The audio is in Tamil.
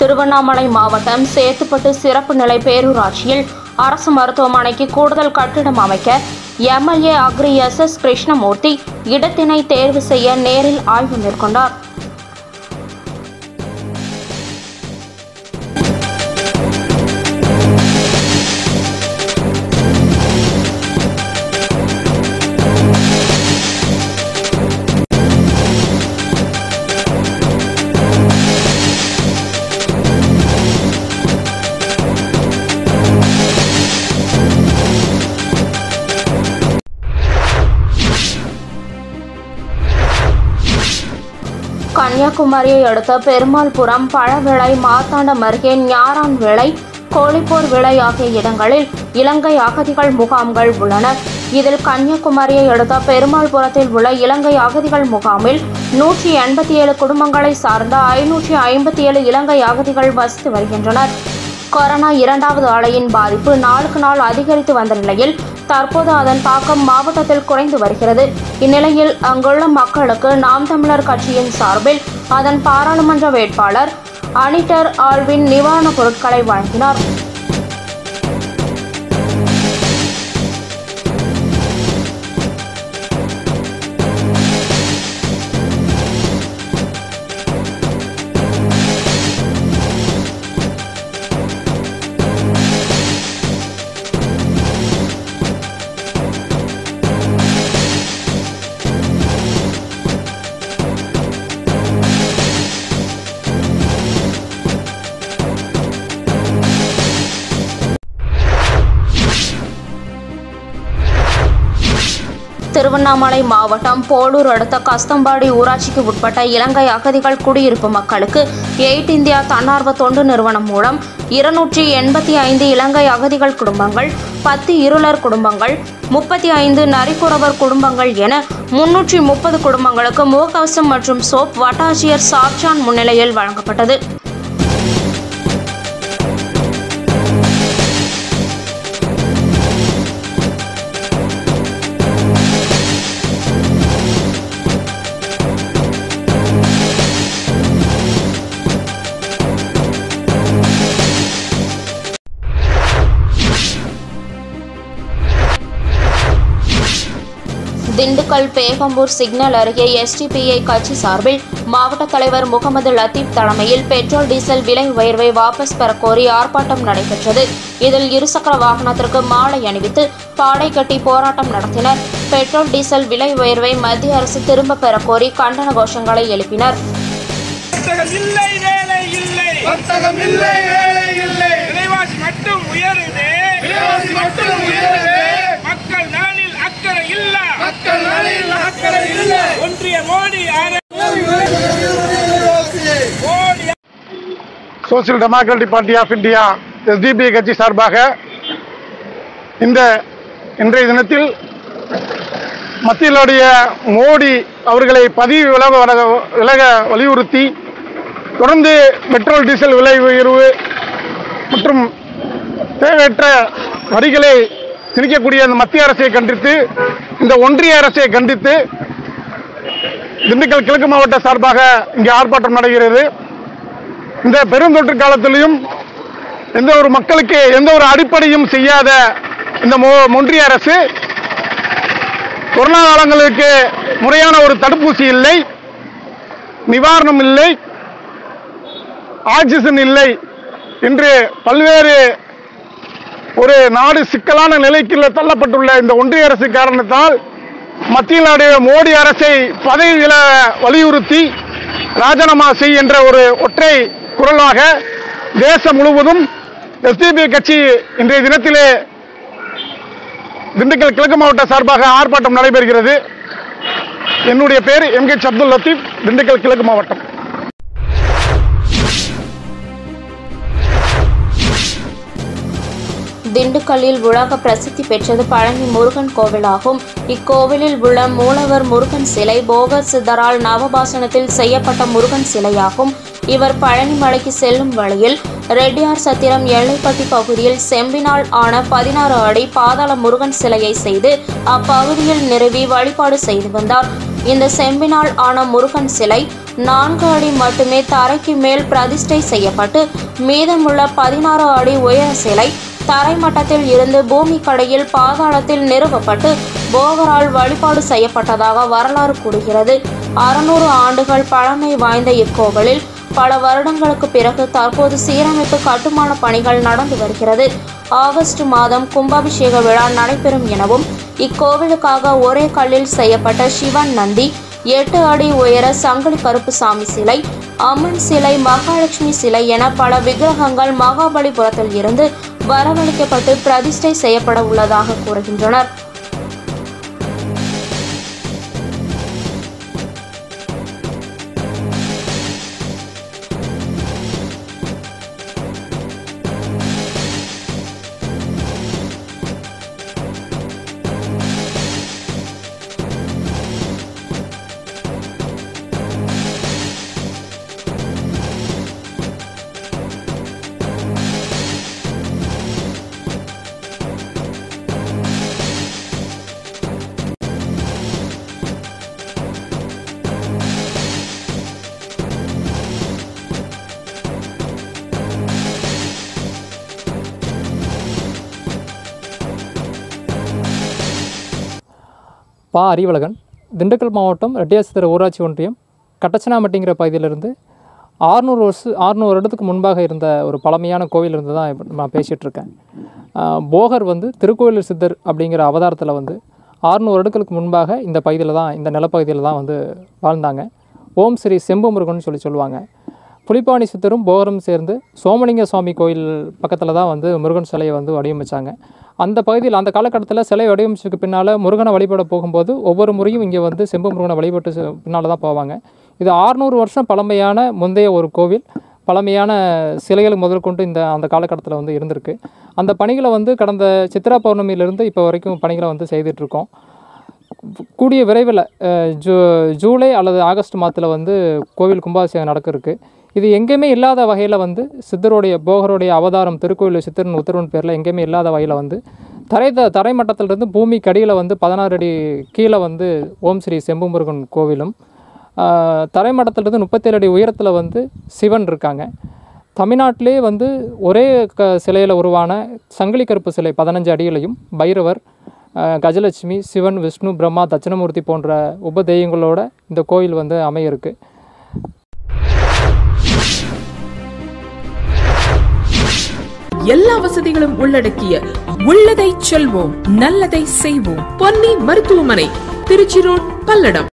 திருவண்ணாமலை மாவட்டம் சேத்துப்பட்டு சிறப்பு நிலை பேரூராட்சியில் அரசு மருத்துவமனைக்கு கூடுதல் கட்டிடம் அமைக்க MLA Agri S S Krishnamurthy இடத்தினை தேர்வு செய்ய நேரில் ஆய்வு மேற்கொண்டார் கன்னியாகுமரியை அடுத்த பெருமாள்புரம் பழவிளை மார்த்தாண்டம் அருகே ஞாரான் விளை கோழிப்போர் விளை ஆகிய இடங்களில் இலங்கை அகதிகள் முகாம்கள் உள்ளன இதில் கன்னியாகுமரியை அடுத்த பெருமாள்புரத்தில் உள்ள இலங்கை அகதிகள் முகாமில் நூற்றி எண்பத்தி ஏழு குடும்பங்களை சார்ந்த ஐநூற்றி ஐம்பத்தி ஏழு இலங்கை அகதிகள் வசித்து வருகின்றனர் கொரோனா இரண்டாவது அலையின் பாதிப்பு நாளுக்கு நாள் அதிகரித்து வந்த நிலையில் தற்போது அதன் தாக்கம் மாவட்டத்தில் குறைந்து வருகிறது இந்நிலையில் அங்குள்ள மக்களுக்கு நாம் தமிழர் கட்சியின் சார்பில் அதன் பாராளுமன்ற வேட்பாளர் அனிட்டர் ஆல்வின் நிவாரணப் பொருட்களை வழங்கினார் திருவண்ணாமலை மாவட்டம் போலூர் அடுத்த கஸ்தம்பாடி ஊராட்சிக்கு உட்பட்ட இலங்கை அகதிகள் குடியிருப்பு மக்களுக்கு எயிட் இந்தியா தன்னார்வ தொண்டு நிறுவனம் மூலம் இருநூற்றி எண்பத்தி ஐந்து இலங்கை அகதிகள் குடும்பங்கள் பத்து இருளர் குடும்பங்கள் முப்பத்தி ஐந்து நரிக்குறவர் குடும்பங்கள் என முன்னூற்றி முப்பது குடும்பங்களுக்கு முகக்கவசம் மற்றும் சோப் வட்டாட்சியர் சாப்சான் முன்னிலையில் வழங்கப்பட்டது திண்டுக்கல் பேகம்பூர் சிக்னல் அருகே எஸ்டிபிஐ கட்சி சார்பில் மாவட்ட தலைவர் முகமது லத்தீப் தலைமையில் பெட்ரோல் டீசல் விலை உயர்வை வாபஸ் பெற கோரி ஆர்ப்பாட்டம் நடைபெற்றது இதில் இருசக்கர வாகனத்திற்கு மாலை அணிவித்து பாடை கட்டி போராட்டம் நடத்தினர் பெட்ரோல் டீசல் விலை உயர்வை மத்திய அரசு திரும்ப பெற கோரி கண்டன கோஷங்களை எழுப்பினர் வர்த்தகம் இல்லை வேலை இல்லை வர்த்தகம் இல்லை வேலை இல்லை விலைவாசி மட்டும் உயருது விலைவாசி மட்டும் உயருது மக்கள் நாளில் அக்கறை இல்ல மக்கள் நலில் அக்கறை இல்லை ஒன்றிய மோடி அரசு Modi social democratic party of India SDP கட்சி சார்பாக இந்த இன்றைய தினத்தில் மத்தியிலுடைய மோடி அவர்களை பதவி விலக வர- விலக வலியுறுத்தி தொடர்ந்து பெட்ரோல் டீசல் விலை உயர்வு மற்றும் தேவையற்ற வரிகளை திணிக்கக்கூடிய அந்த மத்திய அரசை கண்டித்து இந்த ஒன்றிய அரசை கண்டித்து திண்டுக்கல் கிழக்கு மாவட்ட சார்பாக இங்கே ஆர்ப்பாட்டம் நடக்கிறது இந்த பெருந்தொற்று காலத்திலையும் எந்த ஒரு மக்களுக்கு எந்த ஒரு அடிப்படையும் செய்யாத இந்த மொ- ஒன்றிய அரசு கொரோனா காலங்களுக்கு முறையான ஒரு தடுப்பூசி இல்லை நிவாரணம் இல்லை ஆக்சிஜன் இல்லை என்று பல்வேறு ஒரு நாடு சிக்கலான நிலைக்கு தள்ளப்பட்டுள்ள இந்த ஒன்றிய அரசு காரணத்தால் மத்தியில் நாடு மோடி அரசை பதவி வில வலியுறுத்தி ராஜினாமா செய் என்ற ஒரு ஒற்றை குரலாக தேசம் முழுவதும் எஸ்டிபி கட்சி இன்றைய தினத்திலே திண்டுக்கல் கிழக்கு மாவட்ட சார்பாக ஆர்ப்பாட்டம் நடைபெறுகிறது என்னுடைய பேர் எம் கே அப்துல் லத்தீப் திண்டுக்கல் கிழக்கு மாவட்டம் திண்டுக்கல்லில் உலக பிரசித்தி பெற்றது பழனி முருகன் கோவிலாகும் இக்கோவிலில் உள்ள மூலவர் முருகன் சிலை போகர் சித்தரால் நவபாசனத்தில் செய்யப்பட்ட முருகன் சிலையாகும் இவர் பழனி மலைக்கு செல்லும் வழியில் ரெட்டியார் சத்திரம் எல்லைப்பட்டி பகுதியில் செம்பினால் ஆன பதினாறு அடி பாதாள முருகன் சிலையை செய்து அப்பகுதியில் நிறுவி வழிபாடு செய்து வந்தார் இந்த செம்பினால் ஆன முருகன் சிலை நான்கு அடி மட்டுமே தரைக்கு மேல் பிரதிஷ்டை செய்யப்பட்டு மீதமுள்ள பதினாறு அடி உயர சிலை தரைமட்டத்தில் இருந்து பூமி கடையில் பாதாளத்தில் நிறுவப்பட்டு போகரால் வழிபாடு செய்யப்பட்டதாக வரலாறு கூறுகிறது அறுநூறு ஆண்டுகள் பழமை வாய்ந்த இக்கோவிலில் பல வருடங்களுக்கு பிறகு தற்போது சீரமைப்பு கட்டுமான பணிகள் நடந்து வருகிறது ஆகஸ்ட் மாதம் கும்பாபிஷேக விழா நடைபெறும் எனவும் இக்கோவிலுக்காக ஒரே கல்லில் செய்யப்பட்ட சிவன் நந்தி எட்டு அடி உயர சங்கிலி கருப்பு சாமி சிலை அம்மன் சிலை மகாலட்சுமி சிலை என பல விக்கிரகங்கள் மகாபலிபுரத்தில் இருந்து வரவழைக்கப்பட்டு பிரதிஷ்டை செய்யப்பட உள்ளதாக கூறுகின்றனர் பா அறிவழகன் திண்டுக்கல் மாவட்டம் ரெட்டியாசித்திர ஊராட்சி ஒன்றியம் கட்டச்சனாமட்டிங்கிற பகுதியிலிருந்து ஆறுநூறு வருஷம் ஆறுநூறு வருடத்துக்கு முன்பாக இருந்த ஒரு பழமையான கோவில் இருந்து தான் இப்ப நான் பேசிகிட்டு இருக்கேன் ஆஹ் போகர் வந்து திருக்கோயில் சித்தர் அப்படிங்கிற அவதாரத்தில் வந்து ஆறுநூறு வருடங்களுக்கு முன்பாக இந்த பகுதியில் தான் இந்த நிலப்பகுதியில் தான் வந்து வாழ்ந்தாங்க ஓம் ஸ்ரீ செம்பு முருகன் சொல்லி சொல்லுவாங்க புலிப்பாணி சித்தரும் போகரும் சேர்ந்து சோமலிங்க சுவாமி கோயில் பக்கத்தில் தான் வந்து முருகன் சிலையை வந்து வடிவமைச்சாங்க அந்த பகுதியில் அந்த காலகட்டத்தில் சிலை வடிவமைச்சதுக்கு பின்னால் முருகனை வழிபட போகும்போது ஒவ்வொரு முறையும் இங்கே வந்து செம்பு முருகனை வழிபட்டு பின்னால் தான் போவாங்க இது ஆறுநூறு வருஷம் பழமையான முந்தைய ஒரு கோவில் பழமையான சிலைகள் முதல் கொண்டு இந்த அந்த காலகட்டத்தில் வந்து இருந்திருக்கு அந்த பணிகளை வந்து கடந்த சித்ரா பௌர்ணமியிலிருந்து இப்போ வரைக்கும் பணிகளை வந்து செய்துட்ருக்கோம் கூடிய விரைவில் அஹ், ஜூ ஜூலை அல்லது ஆகஸ்ட் மாதத்தில் வந்து கோவில் கும்பாபிஷேகம் நடக்க இருக்கு இது எங்கேயுமே இல்லாத வகையில் வந்து சித்தருடைய போகருடைய அவதாரம் திருக்கோயில் சித்தரின் உத்தரவின் பேரில் எங்கேயுமே இல்லாத வகையில் வந்து தரை த தரை மட்டத்திலிருந்து பூமி கடியில் வந்து பதினாறு அடி கீழே வந்து ஓம் ஸ்ரீ செம்பு முருகன் கோவிலும் ஆஹ், தரை மட்டத்திலிருந்து முப்பத்தேழு அடி உயரத்தில் வந்து சிவன் இருக்காங்க தமிழ்நாட்டிலே வந்து ஒரே க சிலையில் உருவான சங்கிலி கருப்பு சிலை பதினஞ்சு அடியிலையும் பைரவர் அஹ், கஜலட்சுமி சிவன் விஷ்ணு பிரம்மா தட்சிணமூர்த்தி போன்ற உபதெய்யங்களோட இந்த கோயில் வந்து அமையிருக்கு எல்லா வசதிகளும் உள்ளடக்கிய உள்ளதை செல்வோம் நல்லதை செய்வோம் பொன்னி மருத்துவமனை திருச்சி ரோட் பல்லடம்